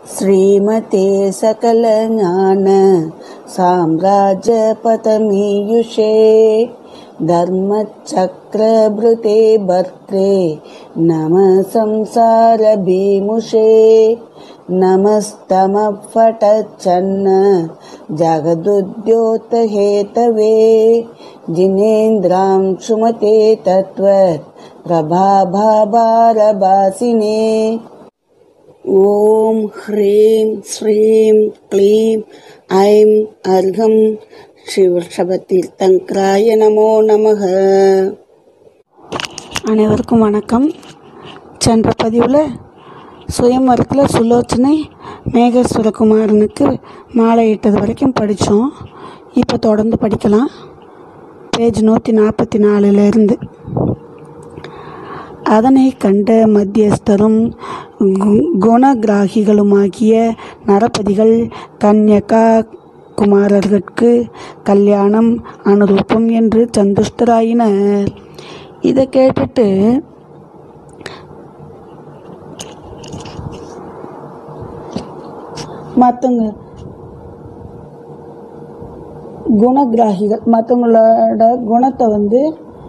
श्रीमते सकलज्ञान साम्राज्यपतमीयुषे धर्मचक्रभृते भर्त्रे नमः संसारभीमुषे नमस्तमः फटच्छन्न जगदुद्योतहेतवे जिनेन्द्रां सुमते तत्त्वत् प्रभाभारभासिने ॐ ह्रीं श्रीं क्लीं ऐं अर्घं சிவசபத்தீர்த்தங்கராய நமோ நமக அனைவருக்கும் வணக்கம் சென்ற பதிவில் சுயமரத்தில் சுலோச்சனை மேகேஸ்வரகுமாரனுக்கு மாலையிட்டது வரைக்கும் படித்தோம் இப்போ தொடர்ந்து படிக்கலாம் பேஜ் நூற்றி நாற்பத்தி நாலுலேருந்து அதனை கண்ட மத்தியஸ்தரும் கு- குணகிராகிகளுமாகிய நரபதிகள் கன்யகா குமாரர்களுக்கு கல்யாணம் அனுரூபம் என்று சந்துஷ்டராயினர் இதை கேட்டுட்டு மற்றவங்க குணகிராகிகள் மற்றவங்களோட குணத்தை வந்து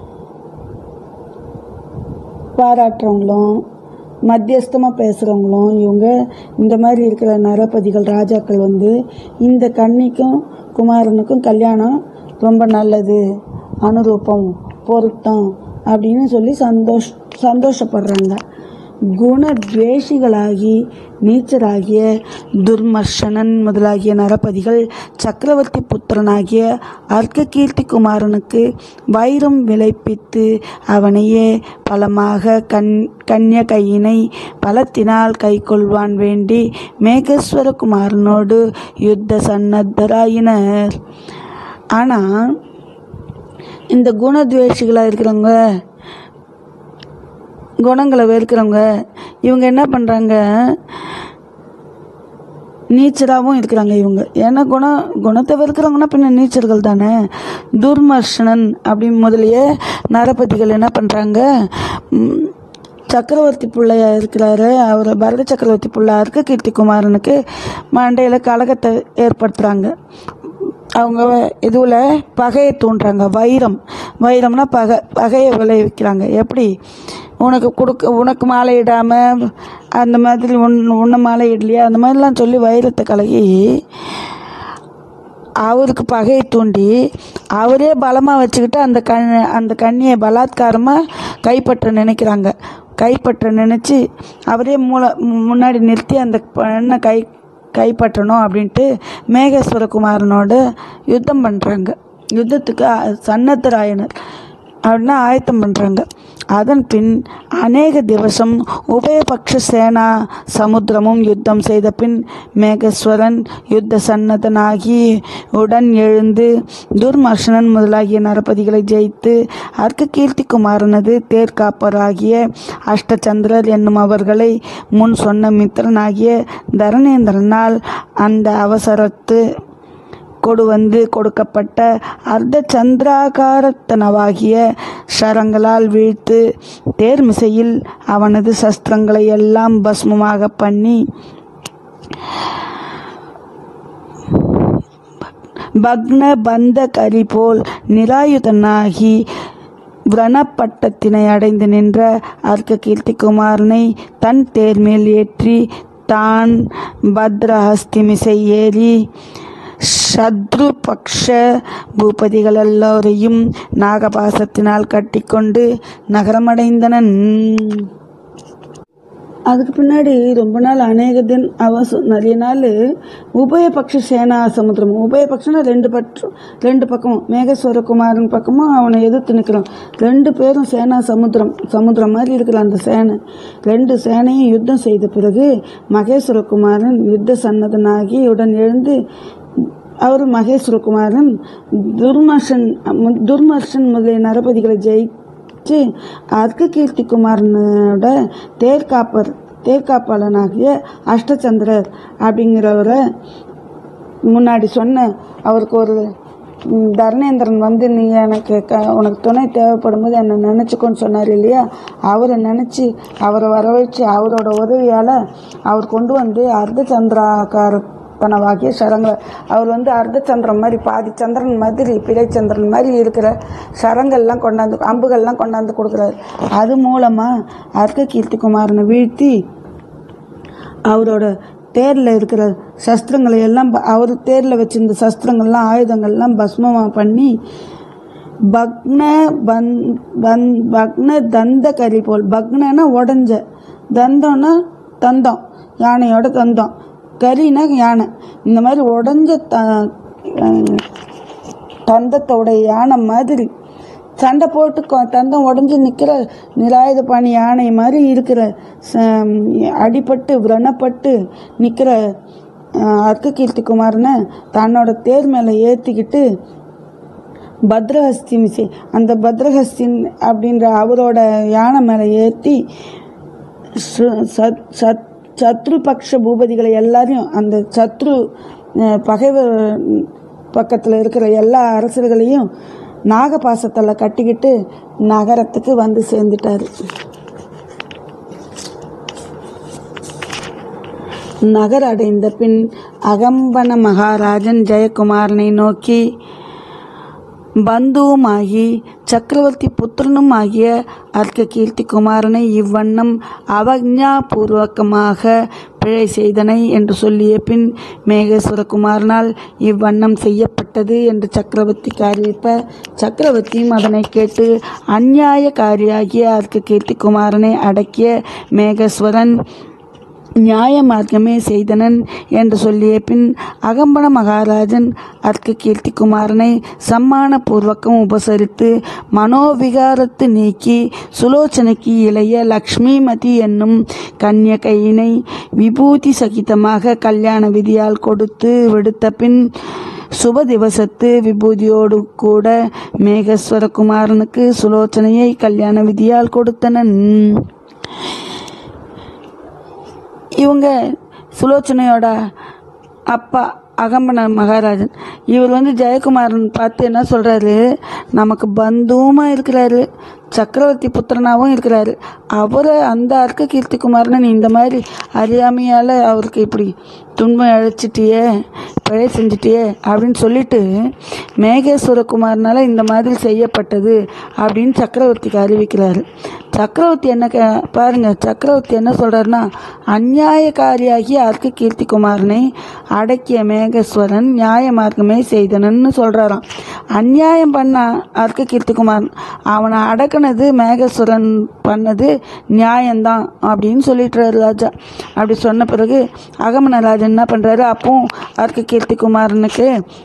பாராட்டுறவங்களும் மத்தியஸ்தமாக பேசுகிறவங்களும் இவங்க இந்த மாதிரி இருக்கிற நரபதிகள் ராஜாக்கள் வந்து இந்த கன்னிக்கும் குமாரனுக்கும் கல்யாணம் ரொம்ப நல்லது அனுரூபம் பொருத்தம் அப்படின்னு சொல்லி சந்தோஷ் சந்தோஷப்படுறாங்க குணத்வேஷிகளாகி நீச்சராகிய துர்மர்ஷனன் முதலாகிய நரபதிகள் சக்கரவர்த்தி புத்திரனாகிய அர்க்ககீர்த்தி குமாரனுக்கு வைரம் விளைப்பித்து அவனையே பலமாக கண் கன்யகையினை பலத்தினால் கைக்கொள்வான் வேண்டி மேகேஸ்வர குமாரனோடு யுத்த சன்னத்தராயினர் ஆனால் இந்த குணத்வேஷிகளாக இருக்கிறவங்க குணங்களை வெறுக்கிறவங்க இவங்க என்ன பண்ணுறாங்க நீச்சராகவும் இருக்கிறாங்க இவங்க ஏன்னா குணம் குணத்தை வெறுக்கிறவங்கன்னா பின்ன நீச்சர்கள் தானே துர்மர்ஷனன் அப்படின்னு முதலிய நரபதிகள் என்ன பண்ணுறாங்க சக்கரவர்த்தி பிள்ளையா இருக்கிறாரு அவர் பரத சக்கரவர்த்தி பிள்ளை இருக்க கீர்த்தி குமாரனுக்கு மண்டையில் கலகத்தை ஏற்படுத்துகிறாங்க அவங்க இதுவில் பகையை தூண்டுறாங்க வைரம் வைரம்னா பகை பகையை விளைவிக்கிறாங்க எப்படி உனக்கு கொடுக்க உனக்கு மாலையிடாமல் அந்த மாதிரி உன் உன்னை மாலையிடலையா அந்த மாதிரிலாம் சொல்லி வைரத்தை கலகி அவருக்கு பகையை தூண்டி அவரே பலமாக வச்சுக்கிட்டு அந்த கண் அந்த கண்ணியை பலாத்காரமாக கைப்பற்ற நினைக்கிறாங்க கைப்பற்ற நினச்சி அவரே மூல முன்னாடி நிறுத்தி அந்த பெண்ணை கை கைப்பற்றணும் அப்படின்ட்டு மேகேஸ்வர குமாரனோட யுத்தம் பண்ணுறாங்க யுத்தத்துக்கு அ- சன்னத்தராயனர் அப்படின்னா ஆயத்தம் பண்ணுறாங்க அதன் பின் அநேக திவசம் உபயபக்ஷ சேனா சமுத்திரமும் யுத்தம் செய்த பின் மேகஸ்வரன் யுத்த சன்னதனாகி உடன் எழுந்து துர்மர்ஷனன் முதலாகிய நரபதிகளை ஜெயித்து அர்க்க கீர்த்தி குமாரனது தேர்காப்பராகிய அஷ்டச்சந்திரர் என்னும் அவர்களை முன் சொன்ன மித்திரனாகிய தரணேந்திரனால் அந்த அவசரத்து கொடு வந்து கொடுக்கப்பட்ட அர்த்த சந்திராகாரத்தனவாகிய ஷரங்களால் வீழ்த்து தேர்மிசையில் அவனது சஸ்திரங்களை எல்லாம் பஸ்மமாக பண்ணி பக்ன பந்த கரி போல் நிராயுதனாகி விரணப்பட்டத்தினை அடைந்து நின்ற அர்க்க கீர்த்தி குமாரனை தன் தேர்மேல் ஏற்றி தான் பத்ரஹஸ்திமிசை ஏறி சத்ரு பக்ஷ பூபதிகள் எல்லோரையும் நாகபாசத்தினால் கட்டிக்கொண்டு நகரமடைந்தனன் அதுக்கு பின்னாடி ரொம்ப நாள் அநேக தின் அவச நிறைய நாள் உபயபக்ஷ சேனா சமுத்திரம் உபயபக்ஷனா ரெண்டு பட்சம் ரெண்டு பக்கமும் மேகேஸ்வர குமாரன் பக்கமும் அவனை எதிர்த்து நிற்கிறான் ரெண்டு பேரும் சேனா சமுத்திரம் சமுத்திரம் மாதிரி இருக்கிற அந்த சேனை ரெண்டு சேனையும் யுத்தம் செய்த பிறகு மகேஸ்வர குமாரன் யுத்த சன்னதனாகி உடன் எழுந்து அவர் மகேஸ்வரகுமாரன் துர்மர்ஷன் துர்மர்ஷன் முதலிய நரபதிகளை ஜெயிச்சு அர்க்க கீர்த்தி குமாரனோட தேர்காப்பர் தேர்காப்பாளனாகிய அஷ்டச்சந்திரர் அப்படிங்கிறவரை முன்னாடி சொன்ன அவருக்கு ஒரு ம், தர்ணேந்திரன் வந்து நீ எனக்கு க உனக்கு துணை தேவைப்படும் போது என்னை நினச்சிக்கோன்னு சொன்னார் இல்லையா அவரை நினச்சி அவரை வரவழைச்சு அவரோட உதவியால் அவர் கொண்டு வந்து அர்த்த சந்திராக்கார தனவாகிய சரங்களை அவர் வந்து அர்த்த சந்திரன் மாதிரி பாதி சந்திரன் மாதிரி பிறை சந்திரன் மாதிரி இருக்கிற சரங்கள்லாம் கொண்டாந்து அம்புகள்லாம் கொண்டாந்து கொடுக்குறாரு அது மூலமாக அர்க்க கீர்த்திகுமாரனை வீழ்த்தி அவரோட தேரில் இருக்கிற சஸ்திரங்களை எல்லாம் ப- அவர் தேரில் வச்சிருந்த சஸ்திரங்கள்லாம் ஆயுதங்கள்லாம் பஸ்மமாக பண்ணி பக்ன பன் பன் பக்ன தந்த கரி போல் பக்னனா உடஞ்ச தந்தம்னா தந்தம் யானையோட தந்தம் கரினா யானை இந்த மாதிரி உடஞ்ச த அஹ் தந்தத்தோட யானை மாதிரி சண்டை போட்டு கொ- தந்தம் உடஞ்சி நிற்கிற நிராயுத பாணி யானை மாதிரி இருக்கிற ச- அடிபட்டு விரணப்பட்டு நிற்கிற அர்க்க கீர்த்திகுமாரனை தன்னோட தேர் மேலே ஏற்றிக்கிட்டு பத்ரஹஸ்தி மிசி அந்த பத்ரஹஸ்தின் அப்படின்ற அவரோட யானை மேலே ஏற்றி சு- சத் சத் சத்ருபக்ஷ பூபதிகளை எல்லாரையும் அந்த சத்ரு அஹ், பகைவர் பக்கத்தில் இருக்கிற எல்லா அரசர்களையும் நாகபாசத்தில் கட்டிக்கிட்டு நகரத்துக்கு வந்து சேர்ந்துட்டார் நகர் அடைந்த பின் அகம்பன மகாராஜன் ஜெயக்குமாரனை நோக்கி பந்துவுமாகி சக்கரவர்த்தி புத்திரனும் ஆகிய அர்க்க கீர்த்தி குமாரனை இவ்வண்ணம் அவஜ்ஞாபூர்வகமாக பிழை செய்தனை என்று சொல்லிய பின் மேகேஸ்வர குமாரனால் இவ்வண்ணம் செய்யப்பட்டது என்று சக்கரவர்த்திக்கு அறிவிப்ப சக்கரவர்த்தியும் அதனை கேட்டு அந்நியாயக்காரியாகிய அர்க்க கீர்த்தி குமாரனை அடக்கிய மேகேஸ்வரன் நியாய மார்க்கமே செய்தனன் என்று சொல்லிய பின் அகம்பன மகாராஜன் அர்க்க கீர்த்தி குமாரனை சம்மான பூர்வக்கம் உபசரித்து மனோவிகாரத்து நீக்கி சுலோச்சனைக்கு இளைய லக்ஷ்மிமதி என்னும் கன்யகையினை விபூதி சகிதமாக கல்யாண விதியால் கொடுத்து விடுத்த பின் சுப திவசத்து விபூதியோடு கூட மேகஸ்வர குமாரனுக்கு சுலோச்சனையை கல்யாண விதியால் கொடுத்தனன் இவங்க சுலோச்சனையோட அப்பா அகம்பன மகாராஜன் இவர் வந்து ஜெயக்குமாரன் பார்த்து என்ன சொல்கிறாரு நமக்கு பந்துவுமா இருக்கிறாரு சக்கரவர்த்தி புத்திரனாகவும் இருக்கிறாரு அவரை அந்த அர்க்க கீர்த்திகுமாரனை நீ இந்த மாதிரி அறியாமையால் அவருக்கு இப்படி துன்பம் அழைச்சிட்டியே பிழை செஞ்சிட்டியே அப்படின்னு சொல்லிட்டு மேகேஸ்வர குமாரனால இந்த மாதிரி செய்யப்பட்டது அப்படின்னு சக்கரவர்த்திக்கு அறிவிக்கிறாரு சக்கரவர்த்தி என்ன கே பாருங்க சக்கரவர்த்தி என்ன சொல்றாருன்னா அந்நியாயக்காரியாகிய அர்க்க கீர்த்தி குமாரனை அடக்கிய மேகேஸ்வரன் நியாய மார்க்கமே செய்தனன்னு சொல்றாராம் அநியாயம் பண்ண அர்க்க கீர்த்தி குமாரன் அவனை அடக்குனது மேகேஸ்வரன் பண்ணது நியாயம்தான் அப்படின்னு சொல்லிட்டுறாரு ராஜா அப்படி சொன்ன பிறகு அகமன ராஜன் என்ன பண்றாரு அப்பவும் அர்க்க கீர்த்தி குமாரனுக்கு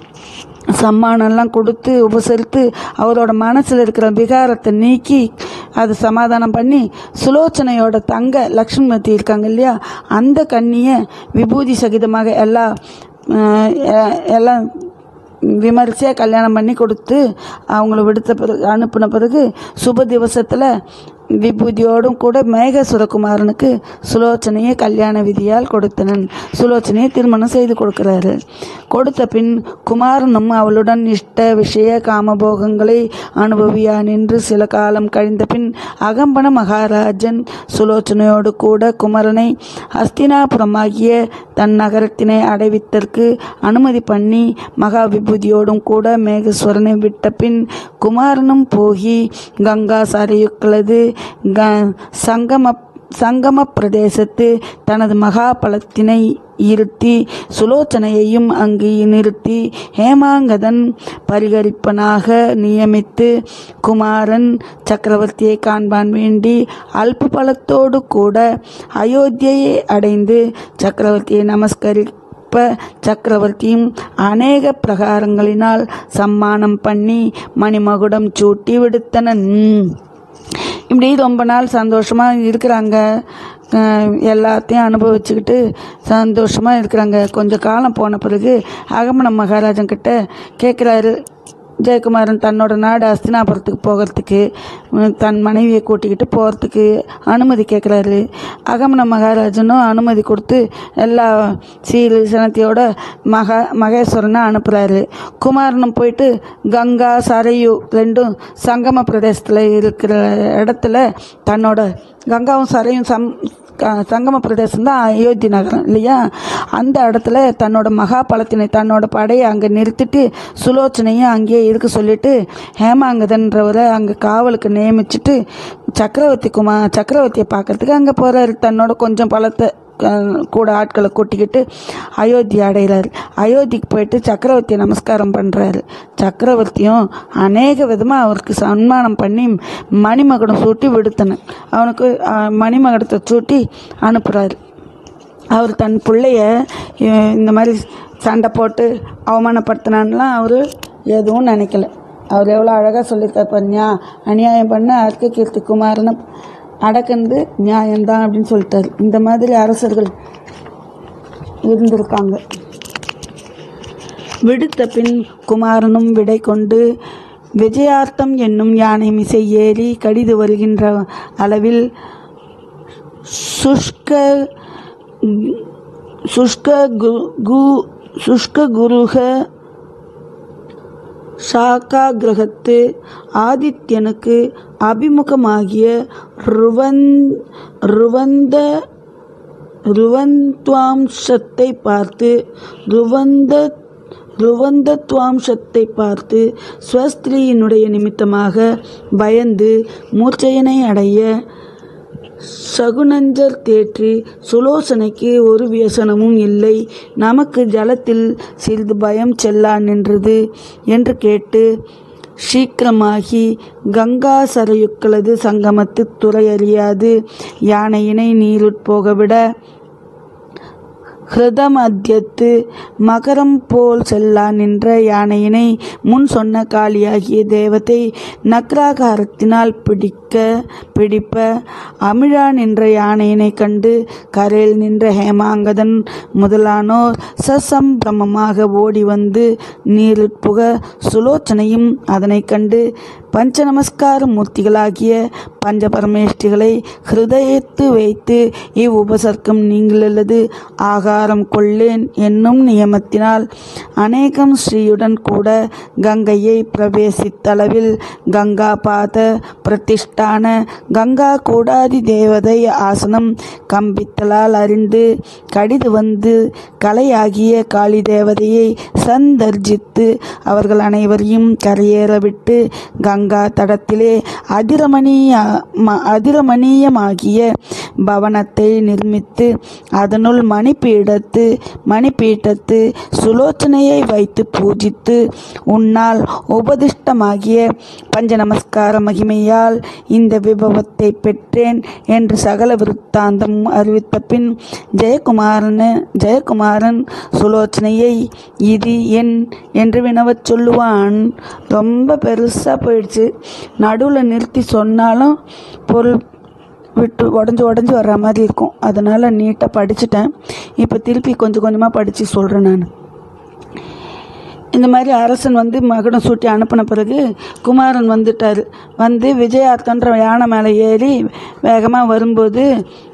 சம்மானம்லாம் கொடுத்து உபசரித்து அவரோட மனசில் இருக்கிற விகாரத்தை நீக்கி அது சமாதானம் பண்ணி சுலோச்சனையோட தங்க லக்ஷ்மிமதி இருக்காங்க இல்லையா அந்த கண்ணியை விபூதி சகிதமாக எல்லா அஹ், எ- எல்லாம் விமரிசையாக கல்யாணம் பண்ணி கொடுத்து அவங்கள விடுத்த பிறகு அனுப்பின பிறகு சுப திவசத்தில் விபூதியோடும் கூட மேகசுரகுமாரனுக்கு சுலோச்சனையை கல்யாண விதியால் கொடுத்தனன் சுலோச்சனையை திருமணம் செய்து கொடுக்கிறாரு கொடுத்த பின் குமாரனும் அவளுடன் இஷ்ட விஷய காமபோகங்களை அனுபவியா நின்று சில காலம் கழிந்த பின் அகம்பன மகாராஜன் சுலோச்சனையோடு கூட குமரனை ஹஸ்தினாபுரமாகிய தன் நகரத்தினை அடைவித்தற்கு அனுமதி பண்ணி மகா விபூதியோடும் கூட மேகஸ்வரனை விட்ட பின் குமாரனும் போகி கங்கா சரையுக்களது க சங்கம சங்கம பிரதேசத்து தனது மகாபலத்தினை இருத்தி சுலோச்சனையையும் அங்கு நிறுத்தி ஹேமாங்கதன் பரிகரிப்பனாக நியமித்து குமாரன் சக்கரவர்த்தியை காண்பான் வேண்டி அல்ப பலத்தோடு கூட அயோத்தியை அடைந்து சக்கரவர்த்தியை நமஸ்கரி அப்ப சக்கரவர்த்தியும் அநேக பிரகாரங்களினால் சம்மானம் பண்ணி மணிமகுடம் சூட்டி விடுத்தனன் இப்படி ரொம்ப நாள் சந்தோஷமாக இருக்கிறாங்க அஹ் எல்லாத்தையும் அனுபவிச்சுக்கிட்டு சந்தோஷமாக இருக்கிறாங்க கொஞ்சம் காலம் போன பிறகு அகமன மகாராஜன் கிட்ட கேட்குறாரு ஜெயக்குமாரன் தன்னோட நாடு அஸ்தினாபுரத்துக்கு போகிறதுக்கு உம், தன் மனைவியை கூட்டிக்கிட்டு போகிறதுக்கு அனுமதி கேட்குறாரு அகமன மகாராஜனும் அனுமதி கொடுத்து எல்லா சீல் சனத்தையோட மகா மகேஸ்வரனை அனுப்புகிறாரு குமாரனும் போயிட்டு கங்கா சரையு ரெண்டும் சங்கம பிரதேசத்தில் இருக்கிற இடத்துல தன்னோட கங்காவும் சரையும் சம் க- சங்கம பிரதேசம் தான் அயோத்தி நகரம் இல்லையா அந்த இடத்துல தன்னோட மகாபலத்தினை தன்னோட படையை அங்கே நிறுத்திட்டு சுலோச்சனையும் அங்கேயே இருக்க சொல்லிட்டு ஹேமாங்கதன்றவரை அங்கே காவலுக்கு நியமிச்சுட்டு சக்கரவர்த்தி குமா சக்கரவர்த்தியை பார்க்கறதுக்கு அங்கே போகிறாரு தன்னோட கொஞ்சம் பலத்தை அஹ், கூட ஆட்களை கூட்டிக்கிட்டு அயோத்தி அடைகிறாரு அயோத்திக்கு போயிட்டு சக்கரவர்த்தியை நமஸ்காரம் பண்ணுறாரு சக்கரவர்த்தியும் அநேக விதமாக அவருக்கு சன்மானம் பண்ணி மணிமகுடம் சூட்டி விடுத்தன அவனுக்கு அஹ், மணிமகுடத்தை சூட்டி அனுப்புகிறாரு அவர் தன் பிள்ளைய அஹ், இந்த மாதிரி சண்டை போட்டு அவமானப்படுத்தினான்லாம் அவர் எதுவும் நினைக்கல அவர் எவ்வளோ அழகாக சொல்லியிருக்கார் பாருங்க அநியாயம் பண்ண அர்க்க கீர்த்தி குமாரனை அடக்குனது நியாயம்தான் அப்படின்னு சொல்லிட்டாரு இந்த மாதிரி அரசர்கள் இருந்திருக்காங்க விடுத்த பின் குமாரனும் விடை கொண்டு விஜயார்த்தம் என்னும் யானை மிசை ஏறி கடிது வருகின்ற அளவில் சுஷ்க சுஷ்க கு கு- சுஷ்க குருக ஷாக்கா கிரகத்து ஆதித்யனுக்கு அபிமுகமாகிய ருவன் ருவந்த ருவந்த்வாம்சத்தை பார்த்து ருவந்த ருவந்தத்வாம்சத்தை பார்த்து ஸ்வஸ்திரீயினுடைய நிமித்தமாக பயந்து மூர்ச்சையனை அடைய சகுனஞ்சர் தேற்றி சுலோசனைக்கு ஒரு வியசனமும் இல்லை நமக்கு ஜலத்தில் சிறிது பயம் செல்லா நின்றது என்று கேட்டு சீக்கிரமாகி கங்கா சரையுக்களது சங்கமத்து துறை அறியாது யானையினை நீருட்போகவிட ஹிருதமத்தியத்து மகரம் போல் செல்லா நின்ற யானையினை முன் சொன்ன காளியாகிய தேவதை நக்ராகாரத்தினால் பிடிக்க பிடிப்ப அமிழா நின்ற யானையினை கண்டு கரையில் நின்ற ஹேமாங்கதன் முதலானோர் சசம்பிரமமாக ஓடி வந்து நீரில் புக சுலோச்சனையும் அதனைக் கண்டு பஞ்ச நமஸ்கார மூர்த்திகளாகிய பஞ்ச பரமேஷ்டிகளை ஹிருதயத்து வைத்து இவ் உபசர்க்கம் நீங்களது ஆகாரம் கொள்ளேன் என்னும் நியமத்தினால் அநேகம் ஸ்ரீயுடன் கூட கங்கையை பிரவேசித்தளவில் கங்கா பாத பிரதிஷ்டான கங்கா கூடாதி தேவதை ஆசனம் கம்பித்தலால் அறிந்து கடிது வந்து கலையாகிய காளி தேவதையை சந்தர்ஜித்து அவர்கள் அனைவரையும் கரையேற விட்டு கங்கா தடத்திலே அதிரமணிய ம- அதிரமணியமாகிய பவனத்தை நிர்மித்து அதனுள் மணிப்பீடத்து மணிப்பீட்டத்து சுலோச்சனையை வைத்து பூஜித்து உன்னால் உபதிஷ்டமாகிய பஞ்ச நமஸ்கார மகிமையால் இந்த விபவத்தை பெற்றேன் என்று சகல விருத்தாந்தம் அறிவித்த பின் ஜெயக்குமாரன் ஜெயக்குமாரன் சுலோச்சனையை இது என் என்று வினவச் சொல்லுவான் ரொம்ப பெருசாக போயிடுச்சு நடுவில் நிறுத்தி சொன்னாலும் பொருள் விட்டு உடஞ்சி உடஞ்சி வர்ற மாதிரி இருக்கும் அதனால் நீட்டாக படிச்சுட்டேன் இப்போ திருப்பி கொஞ்சம் கொஞ்சமாக படித்து சொல்கிறேன் நான் இந்த மாதிரி அரசன் வந்து மகுடம் சூட்டி அனுப்பின பிறகு குமாரன் வந்துட்டார் வந்து விஜயார்த்தன்ற யானை மேலே ஏறி வேகமாக வரும்போது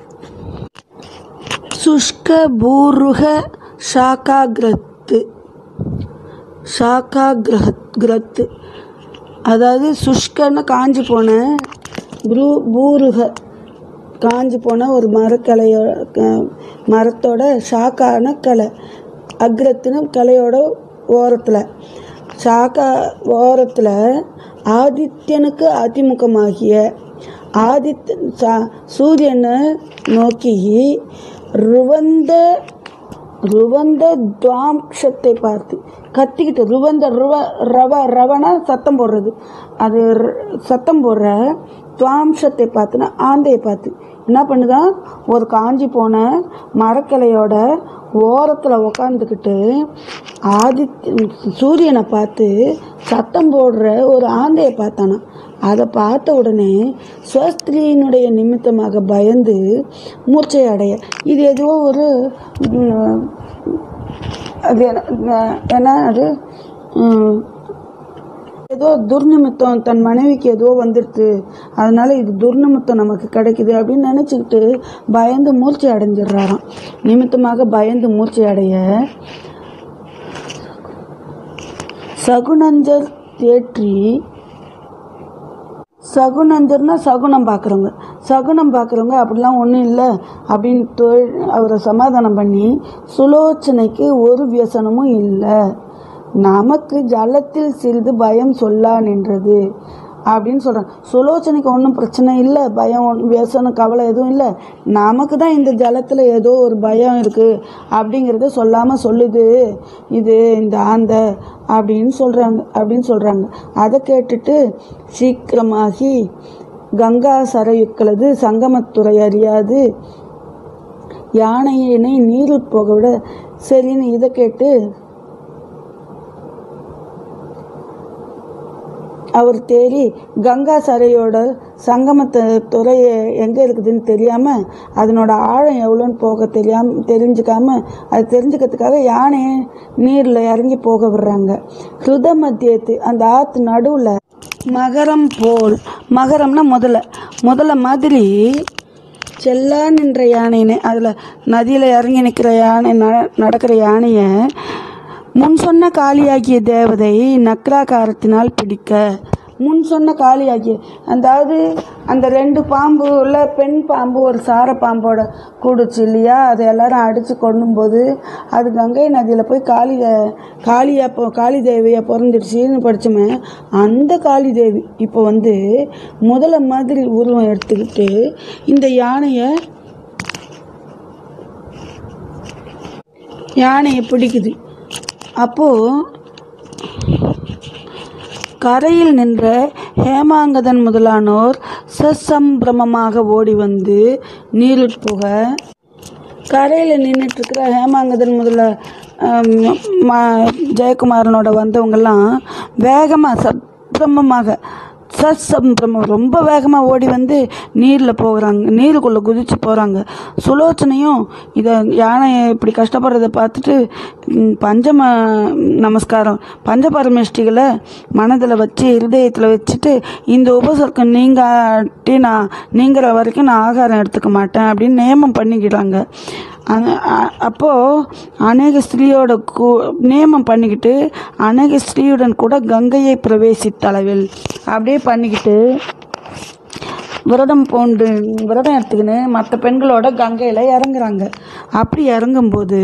சுஷ்க பூருக ஷாக்காகிரத்து ஷாக்காகிரத் கிரத்து அதாவது சுஷ்கன்னு காஞ்சி போன ப்ரூ பூருக காஞ்சி போன ஒரு மரக்கலையோ க- மரத்தோட ஷாக்கான கலை அக்ரத்துன்னு கலையோட ஓரத்தில் ஷாக்கா ஓரத்தில் ஆதித்யனுக்கு அதிமுகமாகிய ஆதித்ய சா- சூரியனை நோக்கி ருவந்த ருவந்த துவாம்சத்தை பார்த்து கத்திக்கிட்டு ருவந்த ருவ ரவ ரவனா சத்தம் போடுறது அது ர- சத்தம் போடுற துவாம்சத்தை பார்த்துனா ஆந்தையை பார்த்து என்ன பண்ணுதான் ஒரு காஞ்சி போன மரக்கிளையோட ஓரத்தில் உக்காந்துக்கிட்டு ஆதித்ய சூரியனை பார்த்து சத்தம் போடுற ஒரு ஆந்தையை பார்த்தானா அதை பார்த்த உடனே ஸ்வஸ்திரியினுடைய நிமித்தமாக பயந்து மூர்ச்சை அடைய இது எதுவோ ஒரு ம், அது என்ன என்ன அது ம், ஏதோ துர்நிமித்தம் தன் மனைவிக்கு ஏதோ வந்துடுது அதனால இது துர்நிமித்தம் நமக்கு கிடைக்குது அப்படின்னு நினச்சிக்கிட்டு பயந்து மூர்ச்சை அடைஞ்சிடுறாராம் நிமித்தமாக பயந்து மூர்ச்சை அடைய சகுனஞ்சர் தேற்றி சகுனஞ்சர்னா சகுனம் பார்க்குறவங்க சகுனம் பார்க்குறவங்க அப்படிலாம் ஒன்றும் இல்லை அப்படின்னு தொழில் அவரை சமாதானம் பண்ணி சுலோச்சனைக்கு ஒரு வியசனமும் இல்லை நமக்கு ஜலத்தில் சிறிது பயம் சொல்லா நின்றது அப்படின்னு சொல்கிறாங்க சுலோச்சனைக்கு ஒன்றும் பிரச்சனை இல்லை பயம் ஒண்ணும் வியசனம் கவலை எதுவும் இல்லை நமக்கு தான் இந்த ஜலத்தில் ஏதோ ஒரு பயம் இருக்குது அப்படிங்கிறத சொல்லாமல் சொல்லுது இது இந்த ஆந்த அப்படின்னு சொல்கிறாங்க அப்படின்னு சொல்கிறாங்க அதை கேட்டுட்டு சீக்கிரமாகி கங்கா சரையுக்களது சங்கமத்துறை அறியாது யானையினை நீரில் போக விட சரின்னு இதை கேட்டு அவர் தேறி கங்கா சரையோட சங்கமத்து துறை எங்கே இருக்குதுன்னு தெரியாமல் அதனோட ஆழம் எவ்வளோன்னு போக தெரியாம தெரிஞ்சுக்காம அது தெரிஞ்சுக்கிறதுக்காக யானையை நீரில் இறங்கி போக விடுறாங்க ஹிருத மத்தியத்து அந்த ஆற்று நடுவில் மகரம் போல் மகரம்னா முதல்ல முதல்ல மாதிரி செல்லா நின்ற யானைன்னு அதில் நதியில் இறங்கி நிற்கிற யானை ந நடக்கிற யானையை முன் சொன்ன காளியாகிய தேவதை நக்ராகாரத்தினால் பிடிக்க முன் சொன்ன காளியாகிய அதாவது அந்த ரெண்டு பாம்பு உள்ள பெண் பாம்பு ஒரு சார பாம்போட கூடுச்சு இல்லையா அதை எல்லாரும் அடித்து கொண்டும்போது அது கங்கை நதியில் போய் காளி தே- காளியா போ காளி தேவியா பிறந்துடுச்சின்னு படிச்சோமே அந்த காளி தேவி இப்போ வந்து முதல்ல மாதிரி உருவம் எடுத்துக்கிட்டு இந்த யானையை யானையை பிடிக்குது அப்போது கரையில் நின்ற ஹேமாங்கதன் முதலானோர் சசம்பிரமமாக ஓடி வந்து நீரில் புக கரையில் நின்றுட்டு இருக்கிற ஹேமாங்கதன் முதல்ல ஆம், ம- ஜெயக்குமாரனோட வந்தவங்கெல்லாம் வேகமாக சம்பிரமமாக சசம்பிரமம் ரொம்ப வேகமாக ஓடி வந்து நீரில் போகிறாங்க நீருக்குள்ளே குதிச்சு போகிறாங்க சுலோச்சனையும் இதை யானை இப்படி கஷ்டப்படுறத பார்த்துட்டு ம், பஞ்சம நமஸ்காரம் பஞ்சபரமேஷ்டிகளை மனதில் வச்சு இருதயத்தில் வச்சுட்டு இந்த உபசர்க்கம் நீங்காட்டி நான் நீங்கிற வரைக்கும் நான் ஆகாரம் எடுத்துக்க மாட்டேன் அப்படின்னு நியமம் பண்ணிக்கிறாங்க அ- அ- அப்போ அநேக ஸ்திரீயோட கூ நியமம் பண்ணிக்கிட்டு அநேக ஸ்திரீயுடன் கூட கங்கையை பிரவேசித்தளவில் அப்படியே பண்ணிக்கிட்டு விரதம் பூண்டு விரதம் எடுத்துக்கின்னு மற்ற பெண்களோட கங்கையில் இறங்குறாங்க அப்படி இறங்கும்போது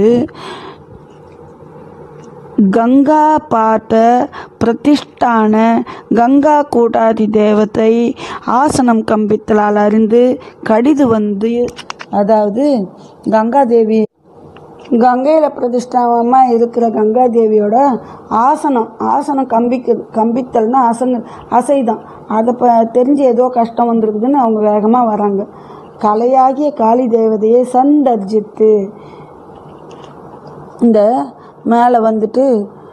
கங்கா பார்த்த பிரதிஷ்டான கங்கா கூட்டாதி தேவத்தை ஆசனம் கம்பித்தலால் அறிந்து கடிது வந்து அதாவது கங்காதேவி கங்கையில் பிரதிஷ்டாமமாக இருக்கிற கங்காதேவியோட ஆசனம் ஆசனம் கம்பிக்கு கம்பித்தல்னா ஆசன அசைதான் அதை ப தெரிஞ்சு ஏதோ கஷ்டம் வந்திருக்குதுன்னு அவங்க வேகமாக வராங்க கலையாகிய காளி தேவதையை சந்தர்ஜித்து இந்த மேலே வந்துட்டு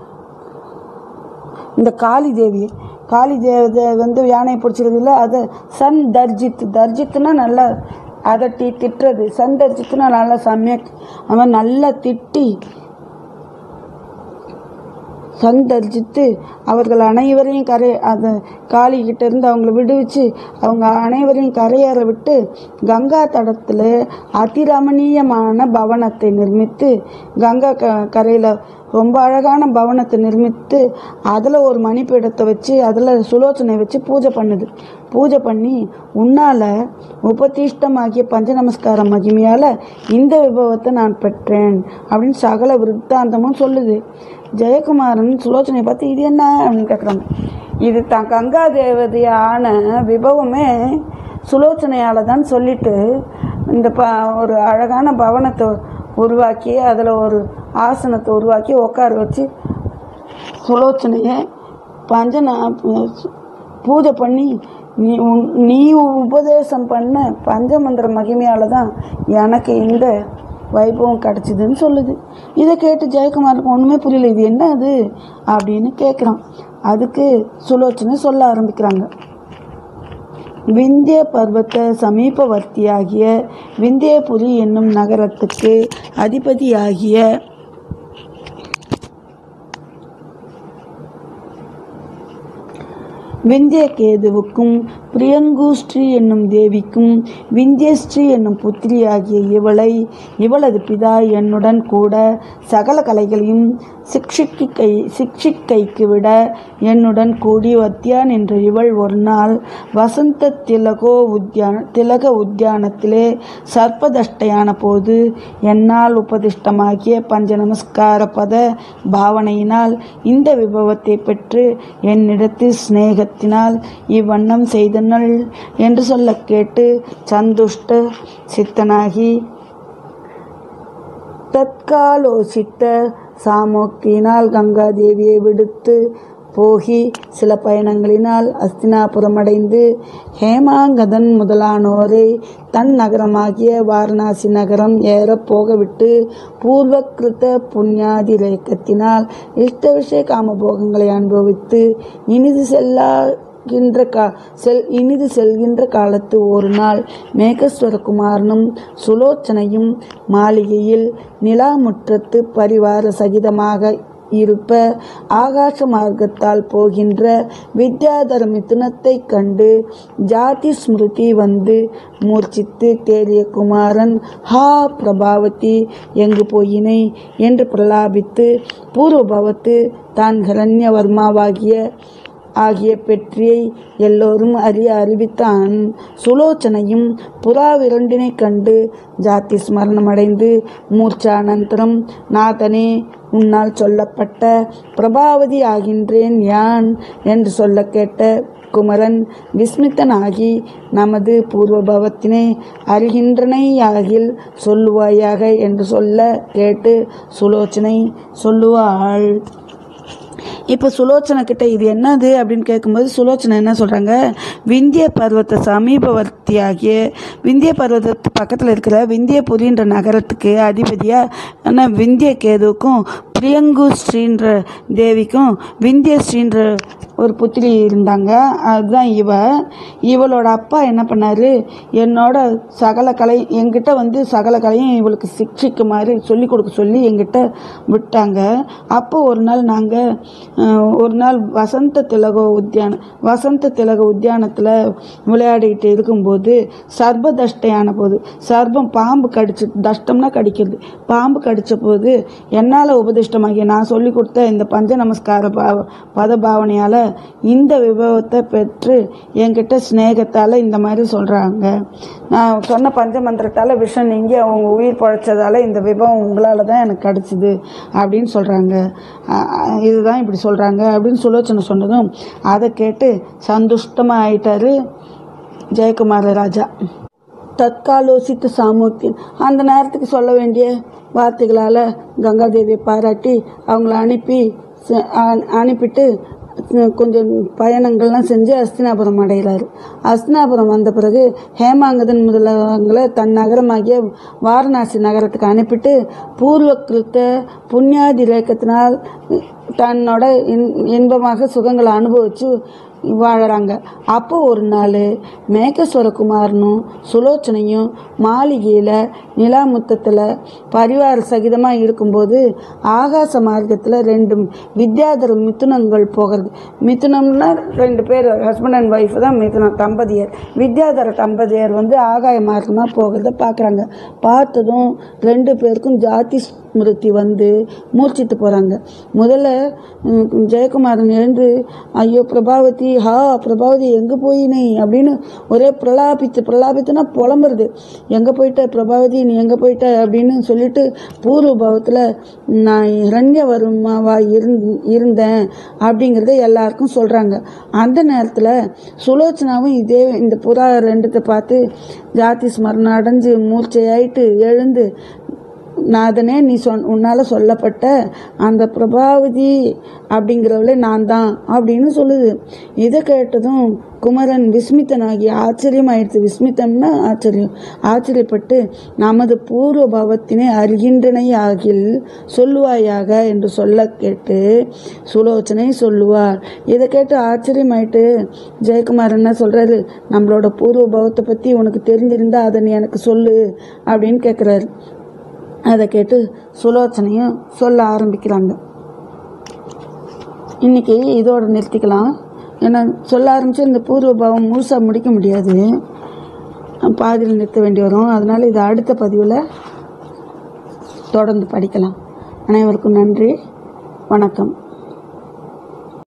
இந்த காளி தேவி காளி தேவதை வந்து யானையை பிடிச்சிருக்குல்ல அதை சன் தர்ஜித் தர்ஜித்துனா நல்லா அதட்டி திட்டுறது சன் தர்ஜித்துனா நல்லா சமயக் அவன் நல்லா திட்டி சந்தர்ஜித்து அவர்கள் அனைவரையும் கரை அந்த காளி கிட்ட இருந்து அவங்கள விடுவிச்சு அவங்க அனைவரையும் கரையேற விட்டு கங்கா தடத்தில் அதிரமணீயமான பவனத்தை நிர்மித்து கங்கா க கரையில் ரொம்ப அழகான பவனத்தை நிர்மித்து அதில் ஒரு மணிப்பீடத்தை வச்சு அதில் சுலோச்சனை வச்சு பூஜை பண்ணுது பூஜை பண்ணி உன்னால் உபதிஷ்டமாகிய பஞ்ச நமஸ்கார மகிமையால் இந்த விபவத்தை நான் பெற்றேன் அப்படின்னு சகல விருத்தாந்தமும் சொல்லுது ஜெயக்குமாரன் சுலோச்சனை பார்த்து இது என்ன அப்படின்னு கேட்குறாங்க இது தான் கங்கா தேவதையான விபவமே சுலோச்சனையால் தான் சொல்லிட்டு இந்த ப ஒரு அழகான பவனத்தை உருவாக்கி அதில் ஒரு ஆசனத்தை உருவாக்கி உட்கார வச்சு சுலோச்சனையை பஞ்சன பூஜை பண்ணி நீ உன் நீ உபதேசம் பண்ண பஞ்சமந்திர மகிமையால் தான் எனக்கு இந்த வைபவம் கிடச்சிதுன்னு சொல்லுது இதை கேட்டு ஜெயக்குமாருக்கு ஒன்றுமே புரியல இது என்ன அது அப்படின்னு கேட்குறான் அதுக்கு சுலோச்சனை சொல்ல ஆரம்பிக்கிறாங்க விந்திய பர்வத்த சமீபவர்த்தியாகிய விந்தியபுரி என்னும் நகரத்துக்கு அதிபதியாகிய விந்தியகேதுவுக்கும் பிரியங்குஸ்ரீ என்னும் தேவிக்கும் விந்தியஸ்ரீ என்னும் புத்திரியாகிய இவளை இவளது பிதா என்னுடன் கூட சகல கலைகளையும் சிக்ஷிக்கை சிக்ஷிக்கைக்கு விட என்னுடன் கூடி வத்தியான் என்ற இவள் ஒரு நாள் வசந்த திலகோ உத்யான திலக உத்தியானத்திலே சர்ப்பதஷ்டையான போது என்னால் உபதிஷ்டமாகிய பஞ்ச நமஸ்கார பத பாவனையினால் இந்த விபவத்தை பெற்று என்னிடத்தில் சிநேகத்தினால் இவ்வண்ணம் செய்தனள் என்று சொல்ல கேட்டு சந்துஷ்ட சித்தனாகி தற்காலோசித்த சாமோக்தியினால் கங்காதேவியை விடுத்து போகி சில பயணங்களினால் அஸ்தினாபுரம் அடைந்து ஹேமாங்கதன் முதலானோரை தன் நகரமாகிய வாரணாசி நகரம் ஏறப் போகவிட்டு பூர்வகிருத்த புண்ணியாதி ரேக்கத்தினால் இஷ்ட விஷய காமபோகங்களை அனுபவித்து இனிது செல்லா செல்கின்ற கா செல் இனிது செல்கின்ற காலத்து ஒரு நாள் மேகஸ்வரகுமாரனும் சுலோச்சனையும் மாளிகையில் நிலாமுற்றத்து பரிவார சகிதமாக இருப்ப ஆகாச மார்க்கத்தால் போகின்ற வித்யாதர மிதுனத்தைக் கண்டு ஜாதி ஸ்மிருதி வந்து மூர்ச்சித்து தேறிய குமாரன் ஹா பிரபாவதி எங்கு போயினை என்று பிரலாபித்து பூர்வபவத்து தான் ஹிரண்யவர்மாவாகிய ஆகிய பெற்றியை எல்லோரும் அறிய அறிவித்தான் சுலோச்சனையும் புறாவிரண்டினை கண்டு ஜாதி ஸ்மரணமடைந்து மூர்ச்சானந்தரம் நாதனே உன்னால் சொல்லப்பட்ட பிரபாவதி ஆகின்றேன் யான் என்று சொல்ல கேட்ட குமரன் விஸ்மித்தனாகி நமது பூர்வபவத்தினை அறிகின்றனையாகில் சொல்லுவாயாக என்று சொல்ல கேட்டு சுலோச்சனை சொல்லுவாள் இப்போ சுலோச்சனை கிட்ட இது என்னது அப்படின்னு கேட்கும்போது சுலோச்சனை என்ன சொல்கிறாங்க விந்திய பர்வத்த சமீபவர்த்தியாகிய விந்திய பர்வதத்து பக்கத்தில் இருக்கிற விந்தியபுரின்ற நகரத்துக்கு அதிபதியாக விந்திய கேதுவுக்கும் பிரியங்கு ஸ்ரீன்ற தேவிக்கும் விந்திய ஸ்ரீன்ற ஒரு புத்திரி இருந்தாங்க அதுதான் இவ இவளோட அப்பா என்ன பண்ணாரு என்னோட சகல கலை என்கிட்ட வந்து சகல கலையும் இவளுக்கு சிக்ஷிக்குமாறு சொல்லி கொடுக்க சொல்லி என்கிட்ட விட்டாங்க அப்போ ஒரு நாள் நாங்கள் ஒரு நாள் வசந்த திலக உத்தியான வசந்த திலக உத்தியானத்தில் விளையாடிக்கிட்டு இருக்கும்போது சர்ப தஷ்டையான போது சர்பம் பாம்பு கடிச்சு தஷ்டம்னா கடிக்கிறது பாம்பு கடிச்ச போது என்னால் உபதிஷ்டமாகிய நான் சொல்லி கொடுத்த இந்த பஞ்ச நமஸ்கார பாவ பத பாவனையால் இந்த விபவத்தை பெற்று என்கிட்ட சிநேகத்தால் இந்த மாதிரி சொல்கிறாங்க நான் சொன்ன பஞ்ச மந்திரத்தால் விஷம் நீங்கி அவங்க உயிர் பழைச்சதால இந்த விபவம் உங்களால் தான் எனக்கு கிடச்சிது அப்படின்னு சொல்கிறாங்க இதுதான் இப்படி சொல்கிறாங்க அப்படின்னு சுலோச்சனை சொன்னதும் அதை கேட்டு சந்துஷ்டமாக ஆயிட்டாரு ஜெயக்குமார ராஜா தற்காலோசித்த சாமூர்த்தியன் அந்த நேரத்துக்கு சொல்ல வேண்டிய வார்த்தைகளால் கங்காதேவியை பாராட்டி அவங்கள அனுப்பி ச- அ- அனுப்பிட்டு கொஞ்சம் பயணங்கள்லாம் செஞ்சு அஸ்தினாபுரம் அடைகிறாரு அஸ்தினாபுரம் வந்த பிறகு ஹேமாங்கதன் முதலவங்களை தன் நகரமாகிய வாரணாசி நகரத்துக்கு அனுப்பிட்டு பூர்வ கிருத்த புண்ணியாதி ரேக்கத்தினால் தன்னோட இன் இன்பமாக சுகங்களை அனுபவிச்சு வாழறாங்க அப்போ ஒரு நாள் மேகஸ்வரகுமாரனும் சுலோச்சனையும் மாளிகையில் நிலாமுத்தத்தில் பரிவார சகிதமாக இருக்கும்போது ஆகாச மார்க்கத்தில் ரெண்டு வித்யாதர மிதுனங்கள் போகிறது மிதுனம்னா ரெண்டு பேர் ஹஸ்பண்ட் அண்ட் ஒய்ஃப் தான் மிதுனம் தம்பதியர் வித்யாதர தம்பதியர் வந்து ஆகாய மார்க்கமாக போகிறத பார்க்குறாங்க பார்த்ததும் ரெண்டு பேருக்கும் ஜாதி ஸ்மிருதி வந்து மூர்ச்சித்து போகிறாங்க முதல்ல ம், ஜெயக்குமாரன் எழுந்து ஐயோ பிரபாவதி ஹா பிரபாவதி எங்கே போயினை அப்படின்னு ஒரே பிரலாபித்து பிரலாபித்துனா புலம்புறது எங்கே போயிட்ட பிரபாவதி நீ எங்கே போயிட்ட அப்படின்னு சொல்லிட்டு பூர்வ பாவத்தில் நான் இரண்ய வருமாவா இருந் இருந்தேன் அப்படிங்கிறத எல்லாருக்கும் சொல்கிறாங்க அந்த நேரத்தில் சுலோச்சனாவும் இதே இந்த புறா ரெண்டுத்தை பார்த்து ஜாதி ஸ்மரணம் அடைஞ்சு மூர்ச்சையாயிட்டு எழுந்து நாதனே நீ சொன் உன்னால் சொல்லப்பட்ட அந்த பிரபாவதி அப்படிங்கிறவளே நான் தான் அப்படின்னு சொல்லுது இதை கேட்டதும் குமரன் விஸ்மித்தனாகி ஆச்சரியமாயிடுச்சு விஸ்மித்தம்னா ஆச்சரியம் ஆச்சரியப்பட்டு நமது பூர்வ பாவத்தினை அறிகின்றனை ஆகில் சொல்லுவாயாக என்று சொல்ல கேட்டு சுலோச்சனை சொல்லுவார் இதை கேட்டு ஆச்சரியமாயிட்டு ஜெயக்குமார் என்ன சொல்றாரு நம்மளோட பூர்வ பாவத்தை பற்றி உனக்கு தெரிஞ்சிருந்தா அதை நீ எனக்கு சொல்லு அப்படின்னு கேட்குறாரு அதை கேட்டு சுலோச்சனையும் சொல்ல ஆரம்பிக்கிறாங்க இன்னைக்கு இதோட நிறுத்திக்கலாம் ஏன்னா சொல்ல ஆரம்பிச்சு இந்த பூர்வ பாவம் முழுசாக முடிக்க முடியாது பாதியில் நிறுத்த வேண்டி வரும் அதனால இது அடுத்த பதிவில் தொடர்ந்து படிக்கலாம் அனைவருக்கும் நன்றி வணக்கம்